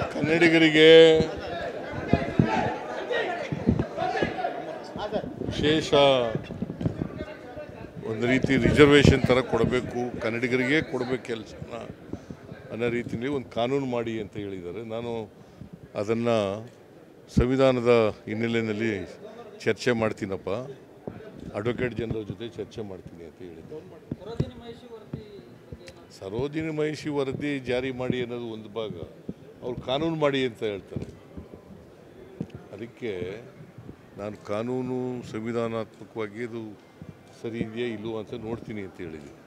ಕನ್ನಡಿಗರಿಗೆ ವಿಶೇಷ ಒಂದು ರೀತಿ ರಿಸರ್ವೇಷನ್ ಥರ ಕೊಡಬೇಕು ಕನ್ನಡಿಗರಿಗೆ ಕೊಡಬೇಕು ಕೆಲಸನ ಅನ್ನೋ ರೀತಿಯಲ್ಲಿ ಒಂದು ಕಾನೂನು ಮಾಡಿ ಅಂತ ಹೇಳಿದ್ದಾರೆ ನಾನು ಅದನ್ನು ಸಂವಿಧಾನದ ಹಿನ್ನೆಲೆಯಲ್ಲಿ ಚರ್ಚೆ ಮಾಡ್ತೀನಪ್ಪ ಅಡ್ವೊಕೇಟ್ ಜನರಲ್ ಜೊತೆ ಚರ್ಚೆ ಮಾಡ್ತೀನಿ ಅಂತ ಹೇಳಿದ್ದೆ ಸರೋಜಿನಿ ಮಹಿಷಿ ವರದಿ ಜಾರಿ ಮಾಡಿ ಅನ್ನೋದು ಒಂದು ಭಾಗ ಅವ್ರು ಕಾನೂನು ಮಾಡಿ ಅಂತ ಹೇಳ್ತಾರೆ ಅದಕ್ಕೆ ನಾನು ಕಾನೂನು ಸಂವಿಧಾನಾತ್ಮಕವಾಗಿ ಅದು ಸರಿ ಇದೆಯಾ ಇಲ್ಲವೋ ಅಂತ ನೋಡ್ತೀನಿ ಅಂತ ಹೇಳಿದ್ದೀನಿ